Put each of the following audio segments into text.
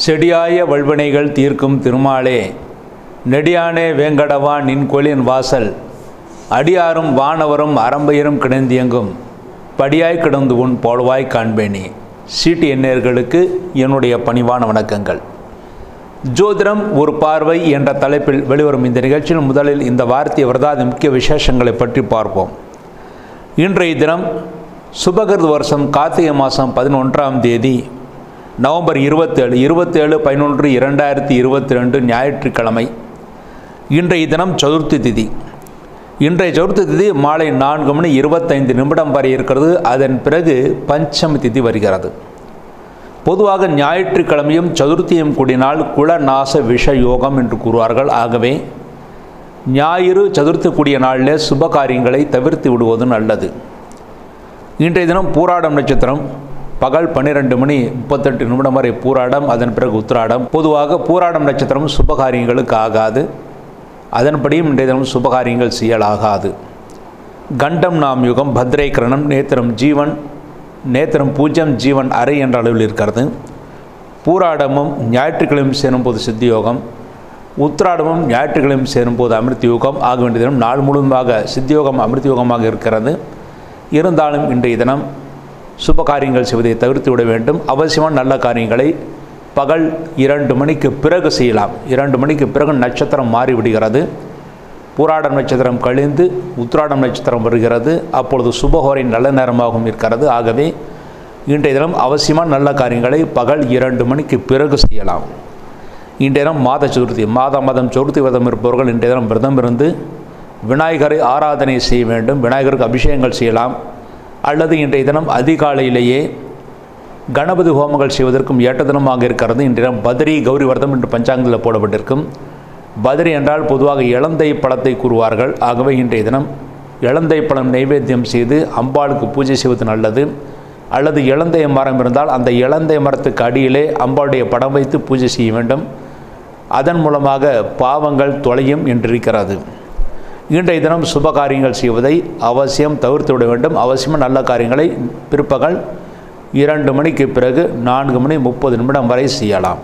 செடியாய வல்வினைகள் தீர்க்கும் திருமாலே நெடியானே வேங்கடவா நின் கொலின் வாசல் அடியாரும் வானவரும் அரம்பையரும் கிடந்தியங்கும் படியாய் கிடந்து உன் போலவாய் காண்பேனே சீட்டு எண்ணேர்களுக்கு என்னுடைய பணிவான வணக்கங்கள் ஜோதிடம் ஒரு பார்வை என்ற தலைப்பில் வெளிவரும் இந்த நிகழ்ச்சியில் முதலில் இந்த வார்த்தை வரதாத முக்கிய விசேஷங்களை பற்றி பார்ப்போம் இன்றைய தினம் சுபகிருத் வருஷம் கார்த்திகை மாதம் பதினொன்றாம் தேதி நவம்பர் இருபத்தேழு இருபத்தேழு பதினொன்று இரண்டாயிரத்தி இருபத்தி ரெண்டு ஞாயிற்றுக்கிழமை இன்றைய தினம் சதுர்த்தி திதி இன்றைய சதுர்த்தி திதி மாலை நான்கு மணி இருபத்தைந்து நிமிடம் வரை இருக்கிறது அதன் பிறகு பஞ்சமி திதி வருகிறது பொதுவாக ஞாயிற்றுக்கிழமையும் சதுர்த்தியும் கூடினால் குலநாச விஷ யோகம் என்று கூறுவார்கள் ஆகவே ஞாயிறு சதுர்த்தி கூடிய நாளில் சுப காரியங்களை தவிர்த்து விடுவது நல்லது இன்றைய தினம் பூராடம் நட்சத்திரம் பகல் பன்னிரெண்டு மணி முப்பத்தெட்டு நிமிடம் வரை பூராடம் அதன் பிறகு உத்திராடம் பொதுவாக பூராடம் நட்சத்திரம் சுபகாரியங்களுக்கு ஆகாது அதன்படியும் இன்றைய தினம் சுபகாரியங்கள் செய்யலாகாது கண்டம் நாம் யுகம் பத்ரை கிரணம் நேத்திரம் ஜீவன் நேத்திரம் பூஜ்யம் ஜீவன் அறை என்ற அளவில் இருக்கிறது பூராடமும் ஞாயிற்றுக்கிழமை சேரும்போது சித்தி யோகம் உத்திராடமும் ஞாயிற்றுக்கிழமை சேரும்போது அமிர்த யோகம் ஆக வேண்டிய தினம் நாள் முழுவதுமாக சித்தியோகம் அமிர்த யோகமாக இருக்கிறது இருந்தாலும் இன்றைய தினம் சுப காரியங்கள் செய்வதை தவிர்த்து விட வேண்டும் அவசியமான நல்ல காரியங்களை பகல் இரண்டு மணிக்கு பிறகு செய்யலாம் இரண்டு மணிக்கு பிறகு நட்சத்திரம் மாறிவிடுகிறது பூராடம் நட்சத்திரம் கழிந்து உத்திராடம் நட்சத்திரம் வருகிறது அப்பொழுது சுபஹோரை நல்ல நேரமாகவும் இருக்கிறது ஆகவே இன்றைய தினம் அவசியமான நல்ல காரியங்களை பகல் இரண்டு மணிக்கு பிறகு செய்யலாம் இன்றைய தினம் மாத சதுர்த்தி மாத மாதம் சதுர்த்தி விரதம் இருப்பவர்கள் இன்றைய தினம் விரதம் இருந்து விநாயகரை ஆராதனை செய்ய வேண்டும் விநாயகருக்கு அபிஷேகங்கள் செய்யலாம் அல்லது இன்றைய தினம் அதிகாலையிலேயே கணபதி ஹோமங்கள் செய்வதற்கும் ஏற்ற தினமாக இருக்கிறது இன்றைய தினம் பத்ரி கௌரி விரதம் என்று பஞ்சாங்கத்தில் போடப்பட்டிருக்கும் பத்ரி என்றால் பொதுவாக இளந்தை பழத்தை கூறுவார்கள் ஆகவே இன்றைய தினம் இளந்தை பழம் நைவேத்தியம் செய்து அம்பாளுக்கு பூஜை செய்வது நல்லது அல்லது இளந்தைய மரம் இருந்தால் அந்த இளந்தை மரத்துக்கு அடியிலே அம்பாளுடைய படம் வைத்து பூஜை செய்ய வேண்டும் அதன் மூலமாக பாவங்கள் தொலையும் என்றிருக்கிறது இன்றைய தினம் சுப காரியங்கள் செய்வதை அவசியம் தவிர்த்து விட வேண்டும் அவசியமாக நல்ல காரியங்களை பிற்பகல் இரண்டு மணிக்கு பிறகு நான்கு மணி முப்பது நிமிடம் வரை செய்யலாம்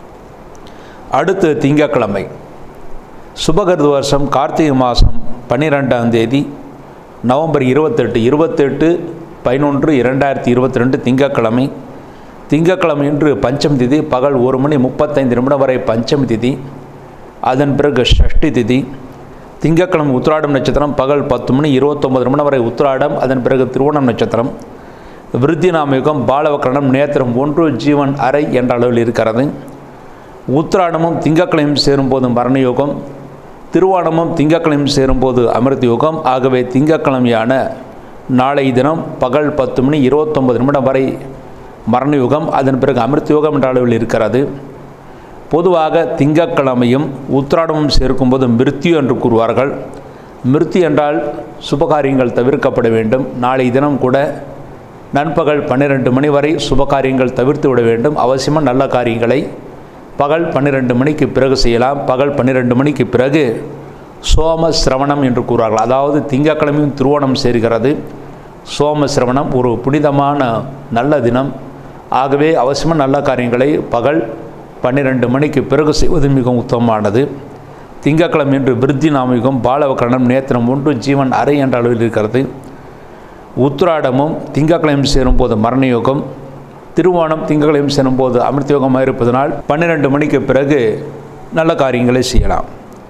அடுத்து திங்கட்கிழமை சுபகிருது வருஷம் கார்த்திகை மாதம் பன்னிரெண்டாம் தேதி நவம்பர் இருபத்தெட்டு இருபத்தெட்டு பதினொன்று இரண்டாயிரத்தி இருபத்தி ரெண்டு திங்கட்கிழமை திங்கட்கிழமை இன்று பஞ்சமி திதி பகல் ஒரு மணி முப்பத்தைந்து நிமிடம் வரை பஞ்சமி திதி அதன் பிறகு ஷஷ்டி திதி திங்கட்கிழமை உத்திராடம் நட்சத்திரம் பகல் பத்து மணி இருபத்தொம்பது நிமிடம் வரை உத்திராடம் அதன் பிறகு திருவோணம் நட்சத்திரம் விருத்தி நாமயுகம் பாலவக்கரணம் நேத்திரம் ஒன்று ஜீவன் அறை என்ற அளவில் இருக்கிறது உத்திராடமும் திங்கட்கிழமையும் சேரும்போது மரணயோகம் திருவாடமும் திங்கட்கிழமையும் சேரும்போது அமிர்த யோகம் ஆகவே திங்கட்கிழமையான நாளை தினம் பகல் பத்து மணி இருபத்தொம்பது நிமிடம் வரை மரணயுகம் அதன் பிறகு அமிர்த யோகம் என்ற அளவில் இருக்கிறது பொதுவாக திங்கட்கிழமையும் உத்திராடமும் சேர்க்கும்போது மிருத்யு என்று கூறுவார்கள் மிருத்தி என்றால் சுபகாரியங்கள் தவிர்க்கப்பட வேண்டும் நாளை தினம் கூட நண்பகல் பன்னிரெண்டு மணி வரை சுபகாரியங்கள் தவிர்த்து விட வேண்டும் அவசியமாக நல்ல காரியங்களை பகல் பன்னிரெண்டு மணிக்கு பிறகு செய்யலாம் பகல் பன்னிரெண்டு மணிக்கு பிறகு சோம சிரவணம் என்று கூறுவார்கள் அதாவது திங்கட்கிழமையும் திருவோணம் சேர்கிறது சோம சிரவணம் ஒரு புனிதமான நல்ல தினம் ஆகவே அவசியமாக நல்ல காரியங்களை பகல் பன்னிரெண்டு மணிக்கு பிறகு செய்வது மிகவும் உத்தமமானது திங்கட்கிழமை என்று விருத்தி நாமிகம் பாலவக்கரணம் நேத்திரம் ஒன்று ஜீவன் அறை என்ற அளவில் இருக்கிறது உத்திராடமும் திங்கட்கிழமை சேரும்போது மரணயோகம் திருவோணம் திங்கட்கிழமை சேரும்போது அமிர்தயோகமாக இருப்பதனால் பன்னிரெண்டு மணிக்கு பிறகு நல்ல காரியங்களை செய்யலாம்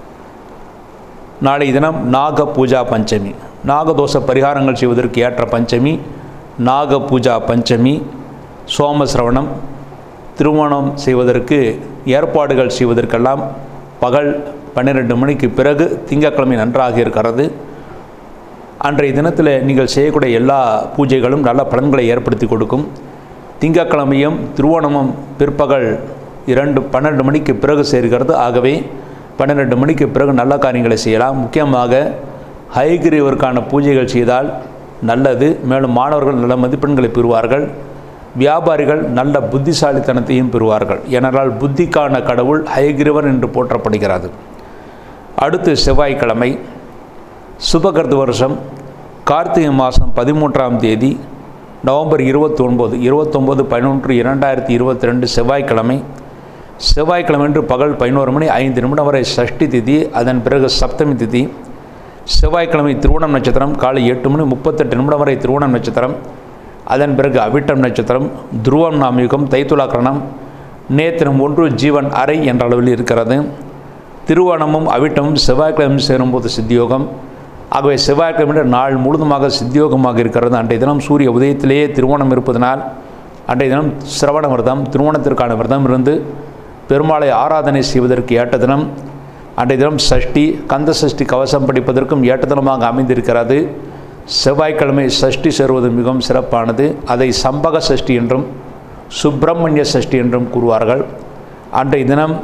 நாளை தினம் நாக பூஜா பஞ்சமி நாகதோஷ பரிகாரங்கள் செய்வதற்கு ஏற்ற பஞ்சமி நாக பூஜா பஞ்சமி சோமசிரவணம் திருமணம் செய்வதற்கு ஏற்பாடுகள் செய்வதற்கெல்லாம் பகல் பன்னிரெண்டு மணிக்கு பிறகு திங்கட்கிழமை நன்றாக இருக்கிறது அன்றைய தினத்தில் நீங்கள் செய்யக்கூடிய எல்லா பூஜைகளும் நல்ல பலன்களை ஏற்படுத்தி கொடுக்கும் திங்கட்கிழமையும் திருவோணமும் பிற்பகல் இரண்டு பன்னெண்டு மணிக்கு பிறகு சேர்கிறது ஆகவே பன்னிரெண்டு மணிக்கு பிறகு நல்ல காரியங்களை செய்யலாம் முக்கியமாக ஹைகிரீவருக்கான பூஜைகள் செய்தால் நல்லது மேலும் மாணவர்கள் நல்ல மதிப்பெண்களை பெறுவார்கள் வியாபாரிகள் நல்ல புத்திசாலித்தனத்தையும் பெறுவார்கள் ஏனென்றால் புத்திக்கான கடவுள் ஹயகிரிவன் என்று போற்றப்படுகிறது அடுத்து செவ்வாய்க்கிழமை சுபகர்து வருஷம் கார்த்திகை மாதம் பதிமூன்றாம் தேதி நவம்பர் இருபத்தி ஒன்பது இருபத்தொம்போது பதினொன்று இரண்டாயிரத்தி இருபத்தி ரெண்டு செவ்வாய்க்கிழமை செவ்வாய்க்கிழமை அன்று பகல் பதினோரு மணி ஐந்து நிமிடம் வரை சஷ்டி திதி அதன் பிறகு சப்தமி திதி செவ்வாய்க்கிழமை திருவோணம் நட்சத்திரம் காலை எட்டு மணி முப்பத்தெட்டு நிமிடம் வரை திருவோணம் நட்சத்திரம் அதன் பிறகு அவிட்டம் நட்சத்திரம் துருவம் நாமயுகம் தைத்துலாக்கரணம் நேத்திரம் ஒன்று ஜீவன் அறை என்ற அளவில் இருக்கிறது திருவோணமும் அவிட்டமும் செவ்வாய்க்கிழமை சேரும்போது சித்தியோகம் ஆகவே செவ்வாய்க்கிழமை நாள் முழுதுமாக சித்தியோகமாக இருக்கிறது அன்றைய தினம் சூரிய உதயத்திலேயே திருவோணம் இருப்பதனால் அன்றைய தினம் சிரவண விரதம் திருவோணத்திற்கான விரதம் இருந்து பெருமாளை ஆராதனை செய்வதற்கு ஏற்ற தினம் அன்றைய தினம் சஷ்டி கந்த சஷ்டி கவசம் படிப்பதற்கும் ஏற்ற தினமாக அமைந்திருக்கிறது செவ்வாய்க்கிழமை சஷ்டி சேருவது மிகவும் சிறப்பானது அதை சம்பக சஷ்டி என்றும் சுப்பிரமணிய சஷ்டி என்றும் கூறுவார்கள் அன்றைய தினம்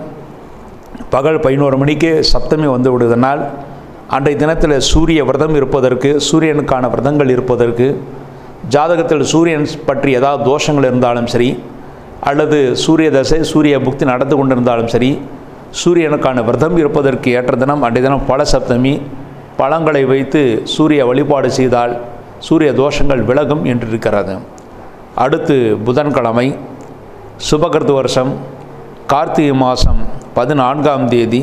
பகல் பதினோரு மணிக்கு சப்தமி வந்து விடுவதனால் அன்றைய தினத்தில் சூரிய விரதம் இருப்பதற்கு சூரியனுக்கான விரதங்கள் இருப்பதற்கு ஜாதகத்தில் சூரியன் பற்றி ஏதாவது தோஷங்கள் இருந்தாலும் சரி அல்லது சூரிய தசை சூரிய புக்தி நடந்து கொண்டிருந்தாலும் சரி சூரியனுக்கான விரதம் இருப்பதற்கு ஏற்ற தினம் அன்றைய தினம் பல சப்தமி பழங்களை வைத்து சூரிய வழிபாடு செய்தால் சூரிய தோஷங்கள் விலகும் என்று இருக்கிறது அடுத்து புதன்கிழமை சுபகிருது வருஷம் கார்த்திகை மாதம் பதினான்காம் தேதி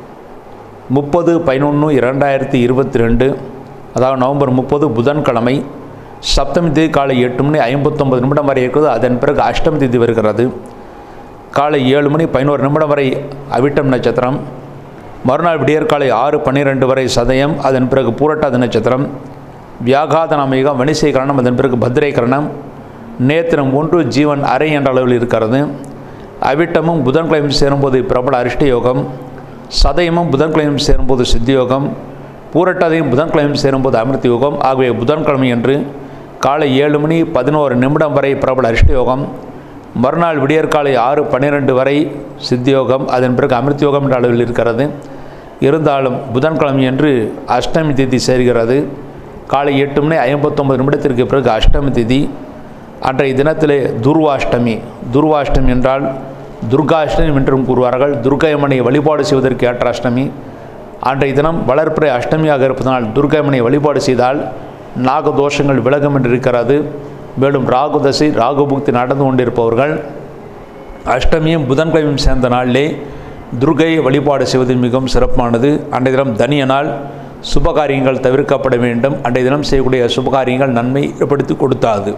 முப்பது பதினொன்று இரண்டாயிரத்தி இருபத்தி ரெண்டு அதாவது நவம்பர் முப்பது புதன்கிழமை சப்தமி தேதி காலை எட்டு மணி ஐம்பத்தொம்பது நிமிடம் வரை இருக்கிறது அதன் பிறகு அஷ்டமி தேதி வருகிறது காலை ஏழு மணி பதினோரு நிமிடம் வரை அவிட்டம் நட்சத்திரம் மறுநாள் விடியற்காலை ஆறு பன்னிரெண்டு வரை சதயம் அதன் பிறகு பூரட்டாதி நட்சத்திரம் வியாகாத நாமீகம் வணிசை கரணம் அதன் பிறகு பத்ரை கரணம் நேத்திரம் ஒன்று ஜீவன் அறை என்ற அளவில் இருக்கிறது அவிட்டமும் புதன்கிழமை சேரும்போது பிரபல அரிஷ்ட யோகம் சதயமும் புதன்கிழமை சேரும்போது சித்தியோகம் பூரட்டாதையும் புதன்கிழமை சேரும்போது அமிர்த யோகம் ஆகவே புதன்கிழமை என்று காலை ஏழு மணி பதினோரு நிமிடம் வரை பிரபல அரிஷ்ட யோகம் மறுநாள் விடியற்காலை ஆறு பன்னிரெண்டு வரை சித்தியோகம் அதன் பிறகு அமிர்த யோகம் என்ற அளவில் இருக்கிறது இருந்தாலும் புதன்கிழமை என்று அஷ்டமி திதி சேர்கிறது காலை எட்டு மணி ஐம்பத்தொம்பது நிமிடத்திற்கு பிறகு அஷ்டமி திதி அன்றைய தினத்திலே துர்வாஷ்டமி துர்வாஷ்டமி என்றால் துர்காஷ்டமி என்றும் கூறுவார்கள் துர்கையம்மனை வழிபாடு செய்வதற்கு ஏற்ற அஷ்டமி அன்றைய தினம் வளர்ப்பிறை அஷ்டமியாக இருப்பதனால் துர்கையம்மனை வழிபாடு செய்தால் நாகதோஷங்கள் விலகும் என்று இருக்கிறது மேலும் ராகுதசை ராகுபுக்தி நடந்து கொண்டிருப்பவர்கள் அஷ்டமியும் புதன்கிழமையும் சேர்ந்த நாளிலே துர்கையை வழிபாடு செய்வது மிகவும் சிறப்பானது அன்றைய தினம் தனிய நாள் சுபகாரியங்கள் தவிர்க்கப்பட வேண்டும் அன்றைய தினம் செய்யக்கூடிய சுபகாரியங்கள் நன்மை ஏற்படுத்தி கொடுத்தாது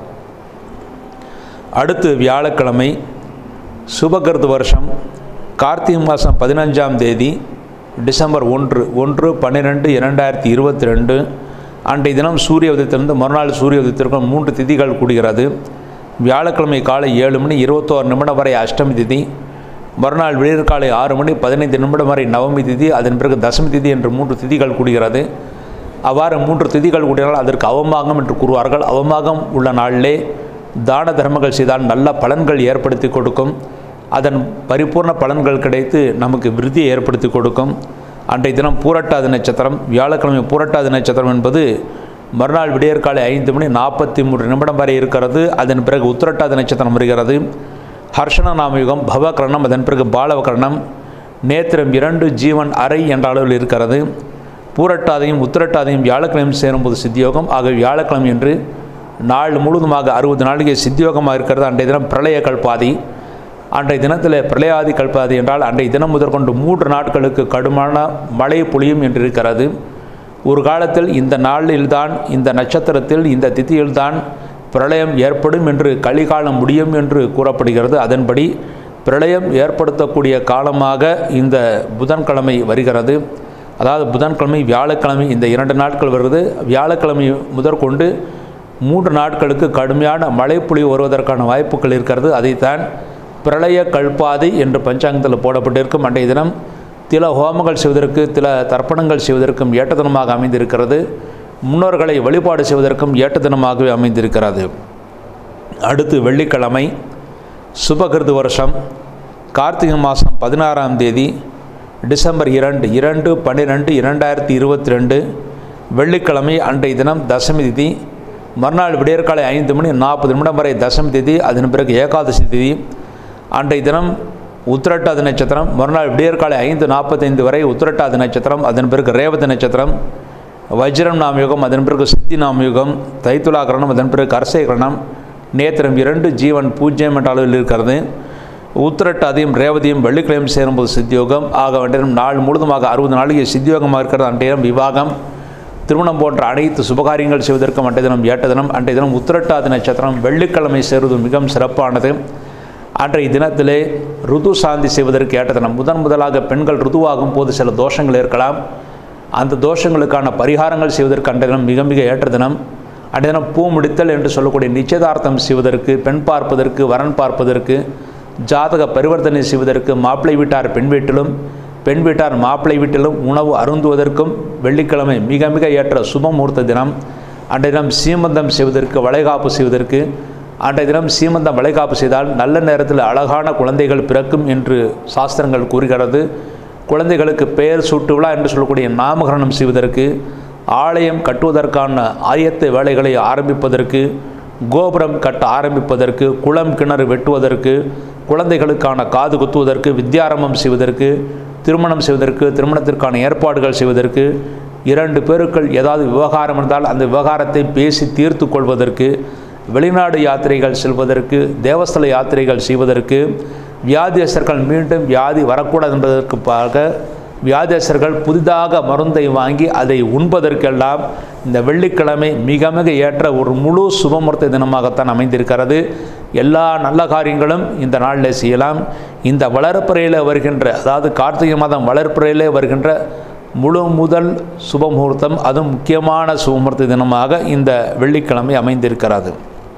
அடுத்து வியாழக்கிழமை சுபகிருது வருஷம் கார்த்திகை மாதம் பதினஞ்சாம் தேதி டிசம்பர் ஒன்று ஒன்று பன்னிரெண்டு இரண்டாயிரத்தி இருபத்தி ரெண்டு அன்றைய தினம் சூரிய உதயத்திலிருந்து மறுநாள் சூரிய உதயத்திற்கும் மூன்று திதிகள் கூடுகிறது வியாழக்கிழமை காலை ஏழு மணி இருபத்தோரு நிமிடம் வரை அஷ்டமி திதி மறுநாள் விடியற்காலை ஆறு மணி பதினைந்து நிமிடம் வரை நவமி திதி அதன் பிறகு தசமி திதி என்று மூன்று திதிகள் கூடுகிறது அவ்வாறு மூன்று திதிகள் கூடினால் அதற்கு அவமாகம் என்று கூறுவார்கள் அவமாகம் உள்ள நாளிலே தான தர்மங்கள் செய்தால் நல்ல பலன்கள் ஏற்படுத்தி கொடுக்கும் அதன் பரிபூர்ண பலன்கள் கிடைத்து நமக்கு விருதியை ஏற்படுத்தி கொடுக்கும் அன்றைய தினம் பூரட்டாதி நட்சத்திரம் வியாழக்கிழமை பூரட்டாதி நட்சத்திரம் என்பது மறுநாள் விடியற்காலை ஐந்து மணி நாற்பத்தி மூன்று நிமிடம் வரை இருக்கிறது அதன் பிறகு உத்திரட்டாதி நட்சத்திரம் வருகிறது ஹர்ஷண நாமயுகம் பவகரணம் அதன் பிறகு பாலவகரணம் நேத்திரம் இரண்டு ஜீவன் அறை என்ற அளவில் இருக்கிறது பூரட்டாதையும் உத்திரட்டாதையும் வியாழக்கிழமை சேரும்போது சித்தியோகம் ஆக வியாழக்கிழமை என்று நாள் முழுவதுமாக அறுபது நாளைக்கு சித்தியோகமாக இருக்கிறது அன்றைய தினம் பிரளய கல்பாதி அன்றைய தினத்தில் பிரளயாதி கல்பாதி என்றால் அன்றைய தினம் முதற்கொண்டு மூன்று நாட்களுக்கு கடுமையான மழை பொழியும் என்று இருக்கிறது ஒரு காலத்தில் இந்த நாளில்தான் இந்த நட்சத்திரத்தில் இந்த திதியில்தான் பிரளயம் ஏற்படும் என்று கலிகாலம் முடியும் என்று கூறப்படுகிறது அதன்படி பிரளயம் ஏற்படுத்தக்கூடிய காலமாக இந்த புதன்கிழமை வருகிறது அதாவது புதன்கிழமை வியாழக்கிழமை இந்த இரண்டு நாட்கள் வருகிறது வியாழக்கிழமை முதற்கொண்டு மூன்று நாட்களுக்கு கடுமையான மழைப்பொழிவு வருவதற்கான வாய்ப்புகள் இருக்கிறது அதைத்தான் பிரளய கல்பாதை என்று பஞ்சாங்கத்தில் போடப்பட்டிருக்கும் அன்றைய தினம் சில ஹோமங்கள் செய்வதற்கு சில தர்ப்பணங்கள் செய்வதற்கும் ஏற்ற தினமாக அமைந்திருக்கிறது முன்னோர்களை வழிபாடு செய்வதற்கும் ஏற்ற தினமாகவே அமைந்திருக்கிறது அடுத்து வெள்ளிக்கிழமை சுபகிருது வருஷம் கார்த்திகை மாதம் பதினாறாம் தேதி டிசம்பர் இரண்டு இரண்டு பன்னிரெண்டு இரண்டாயிரத்தி இருபத்தி ரெண்டு வெள்ளிக்கிழமை அன்றைய தினம் தசமி திதி மறுநாள் விடியற்காலை ஐந்து மணி நாற்பது நிமிடம் வரை தசமி திதி அதன் பிறகு ஏகாதசி திதி அன்றைய தினம் உத்திரட்டாதி நட்சத்திரம் மறுநாள் விடியற்காலை ஐந்து நாற்பத்தைந்து வரை உத்திரட்டாதி நட்சத்திரம் அதன் பிறகு ரேவதி நட்சத்திரம் வஜ்ரம் நாமயுகம் அதன் பிறகு சித்தி நாமயுகம் தைத்துலாகரணம் அதன் பிறகு கரசேகரணம் நேத்திரம் இரண்டு ஜீவன் பூஜ்ஜியம் என்ற அளவில் இருக்கிறது உத்திரட்டாதியும் ரேவதியும் வெள்ளிக்கிழமையும் சேரும்போது சித்தியோகம் ஆக வேண்டிய நாள் முழுதுமாக அறுபது நாளைக்கு சித்தியோகமாக இருக்கிறது அன்றைய தினம் விவாகம் திருமணம் போன்ற அனைத்து சுபகாரியங்கள் செய்வதற்கும் அன்றைய தினம் ஏட்ட தினம் அன்றைய தினம் உத்திரட்டாதி நட்சத்திரம் வெள்ளிக்கிழமை சேருவது மிகவும் சிறப்பானது அன்றைய தினத்திலே ருது சாந்தி செய்வதற்கு ஏற்ற தினம் முதன் முதலாக பெண்கள் ருதுவாகும் போது சில தோஷங்கள் இருக்கலாம் அந்த தோஷங்களுக்கான பரிகாரங்கள் செய்வதற்கு அன்றைய தினம் மிக மிக ஏற்ற தினம் அன்றைய தினம் பூ முடித்தல் என்று சொல்லக்கூடிய நிச்சயதார்த்தம் செய்வதற்கு பெண் பார்ப்பதற்கு வரன் பார்ப்பதற்கு ஜாதக பரிவர்த்தனை செய்வதற்கு மாப்பிள்ளை வீட்டார் பெண் வீட்டிலும் பெண் வீட்டார் மாப்பிள்ளை வீட்டிலும் உணவு அருந்துவதற்கும் வெள்ளிக்கிழமை மிக மிக ஏற்ற சுபமுகூர்த்த தினம் அன்றைய தினம் சீமந்தம் செய்வதற்கு வளைகாப்பு செய்வதற்கு அன்றைய தினம் சீமந்தம் வளைகாப்பு செய்தால் நல்ல நேரத்தில் அழகான குழந்தைகள் பிறக்கும் என்று சாஸ்திரங்கள் கூறுகிறது குழந்தைகளுக்கு பெயர் சூட்டு விழா என்று சொல்லக்கூடிய நாமகரணம் செய்வதற்கு ஆலயம் கட்டுவதற்கான ஆயத்த வேலைகளை ஆரம்பிப்பதற்கு கோபுரம் கட்ட ஆரம்பிப்பதற்கு குளம் கிணறு வெட்டுவதற்கு குழந்தைகளுக்கான காது குத்துவதற்கு வித்யாரம்பம் செய்வதற்கு திருமணம் செய்வதற்கு திருமணத்திற்கான ஏற்பாடுகள் செய்வதற்கு இரண்டு பேருக்குள் ஏதாவது விவகாரம் இருந்தால் அந்த விவகாரத்தை பேசி தீர்த்து கொள்வதற்கு வெளிநாடு யாத்திரைகள் செல்வதற்கு தேவஸ்தல யாத்திரைகள் செய்வதற்கு வியாதியஸ்தர்கள் மீண்டும் வியாதி வரக்கூடாது என்பதற்காக வியாதியஸ்தர்கள் புதிதாக மருந்தை வாங்கி அதை உண்பதற்கெல்லாம் இந்த வெள்ளிக்கிழமை மிக மிக ஏற்ற ஒரு முழு சுபமுகூர்த்த தினமாகத்தான் அமைந்திருக்கிறது எல்லா நல்ல காரியங்களும் இந்த நாளில் செய்யலாம் இந்த வளர்ப்பிறையில் வருகின்ற அதாவது கார்த்திகை மாதம் வளர்ப்பிறையிலே வருகின்ற முழு முதல் சுபமுகூர்த்தம் அதுவும் முக்கியமான சுபமுகூர்த்த தினமாக இந்த வெள்ளிக்கிழமை அமைந்திருக்கிறது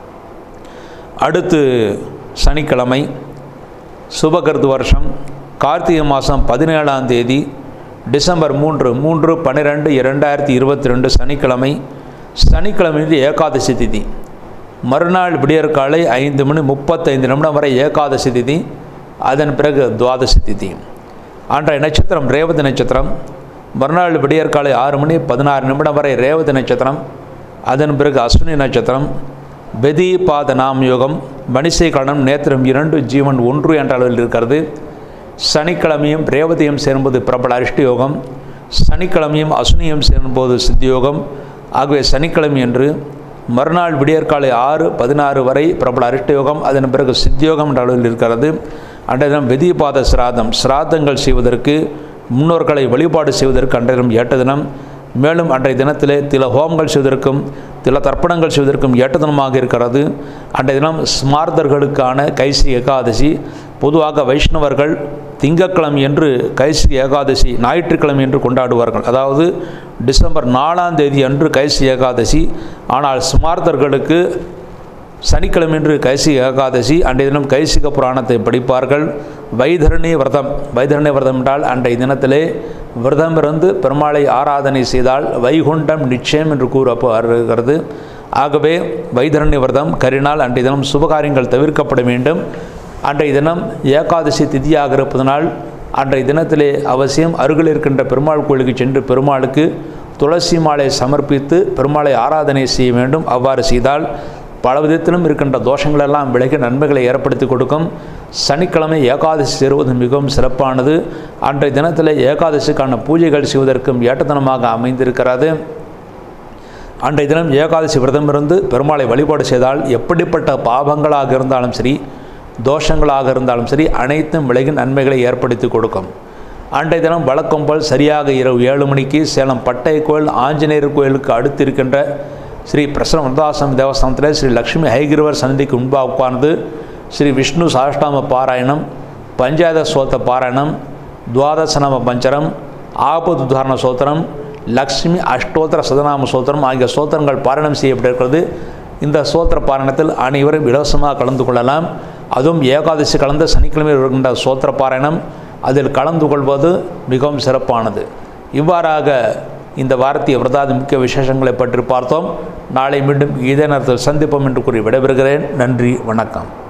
அடுத்து சனிக்கிழமை சுபகருது வருஷம் கார்த்திகை மாதம் பதினேழாம் தேதி டிசம்பர் மூன்று மூன்று பன்னிரெண்டு இரண்டாயிரத்தி இருபத்தி ரெண்டு சனிக்கிழமை சனிக்கிழமை ஏகாதசி திதி மறுநாள் விடியற்காலை ஐந்து மணி முப்பத்தைந்து நிமிடம் வரை ஏகாதசி திதி அதன் பிறகு துவாதசி திதி அன்றைய நட்சத்திரம் ரேவதி நட்சத்திரம் மறுநாள் விடியற்காலை ஆறு மணி பதினாறு நிமிடம் வரை ரேவதி நட்சத்திரம் அதன் பிறகு அஸ்வினி நட்சத்திரம் பெதி பாத நாம் யோகம் மணிசை கணம் நேத்திரம் இரண்டு ஜீவன் ஒன்று என்ற அளவில் இருக்கிறது சனிக்கிழமையும் ரேவதியும் சேரும்போது பிரபல அரிஷ்ட யோகம் சனிக்கிழமையும் அசுனியும் சேரும்போது சித்தியோகம் ஆகவே சனிக்கிழமை என்று மறுநாள் விடியற்காலை ஆறு பதினாறு வரை பிரபல அரிஷ்ட யோகம் அதன் பிறகு சித்தியோகம் என்ற அளவில் இருக்கிறது அன்றைய தினம் வெதிபாத சிராதம் சிராதங்கள் செய்வதற்கு முன்னோர்களை வழிபாடு செய்வதற்கு அன்றைய தினம் ஏட்ட தினம் மேலும் அன்றைய தினத்திலே சில ஹோமங்கள் செய்வதற்கும் சில தர்ப்பணங்கள் செய்வதற்கும் ஏட்ட தினமாக இருக்கிறது அன்றைய தினம் ஸ்மார்த்தர்களுக்கான கைசி ஏகாதசி பொதுவாக வைஷ்ணவர்கள் திங்கட்கிழமை என்று கைசி ஏகாதசி ஞாயிற்றுக்கிழமை என்று கொண்டாடுவார்கள் அதாவது டிசம்பர் நாலாம் தேதி அன்று கைசி ஏகாதசி ஆனால் ஸ்மார்த்தர்களுக்கு சனிக்கிழமை என்று கைசி ஏகாதசி அன்றைய தினம் கைசிக புராணத்தை படிப்பார்கள் வைதரணி விரதம் வைதரணி விரதம் என்றால் அன்றைய தினத்திலே விரதம் இருந்து பெருமாளை ஆராதனை செய்தால் வைகுண்டம் நிச்சயம் என்று கூறப்படுகிறது ஆகவே வைதரணி விரதம் கரினால் அன்றைய தினம் சுபகாரியங்கள் தவிர்க்கப்பட வேண்டும் அன்றைய தினம் ஏகாதசி திதியாக இருப்பதனால் அன்றைய தினத்திலே அவசியம் அருகில் இருக்கின்ற பெருமாள் கோயிலுக்கு சென்று பெருமாளுக்கு துளசி மாலை சமர்ப்பித்து பெருமாளை ஆராதனை செய்ய வேண்டும் அவ்வாறு செய்தால் பல விதத்திலும் இருக்கின்ற தோஷங்களெல்லாம் விலகி நன்மைகளை ஏற்படுத்தி கொடுக்கும் சனிக்கிழமை ஏகாதசி சேருவது மிகவும் சிறப்பானது அன்றைய தினத்தில் ஏகாதசிக்கான பூஜைகள் செய்வதற்கும் ஏற்றத்தனமாக அமைந்திருக்கிறது அன்றைய தினம் ஏகாதசி விரதம் இருந்து பெருமாளை வழிபாடு செய்தால் எப்படிப்பட்ட பாவங்களாக இருந்தாலும் சரி தோஷங்களாக இருந்தாலும் சரி அனைத்தும் விலகி நன்மைகளை ஏற்படுத்தி கொடுக்கும் அன்றைய தினம் வழக்கம் போல் சரியாக இரவு ஏழு மணிக்கு சேலம் பட்டை கோயில் ஆஞ்சநேயர் கோயிலுக்கு அடுத்து இருக்கின்ற ஸ்ரீ பிரசன்ன வனதாசம் தேவஸ்தானத்தில் ஸ்ரீ லக்ஷ்மி ஹைகிரவர் சன்னதிக்கு முன்பாக உட்கார்ந்து ஸ்ரீ விஷ்ணு சாஷ்டாம பாராயணம் பஞ்சாயத சோத்த பாராயணம் துவாதசநாம பஞ்சரம் ஆபத்து உதாரண சோத்திரம் லக்ஷ்மி அஷ்டோத்திர சதநாம சோத்திரம் ஆகிய சோத்திரங்கள் பாராயணம் செய்யப்பட்டிருக்கிறது இந்த சோத்திர பாராயணத்தில் அனைவரும் இலவசமாக கலந்து கொள்ளலாம் அதுவும் ஏகாதசி கலந்த சனிக்கிழமை வருகின்ற சோத்திர பாராயணம் அதில் கலந்து கொள்வது மிகவும் சிறப்பானது இவ்வாறாக இந்த வாரத்திய விரதாதி முக்கிய விசேஷங்களை பற்றி பார்த்தோம் நாளை மீண்டும் இதே நேரத்தில் சந்திப்போம் என்று கூறி விடைபெறுகிறேன் நன்றி வணக்கம்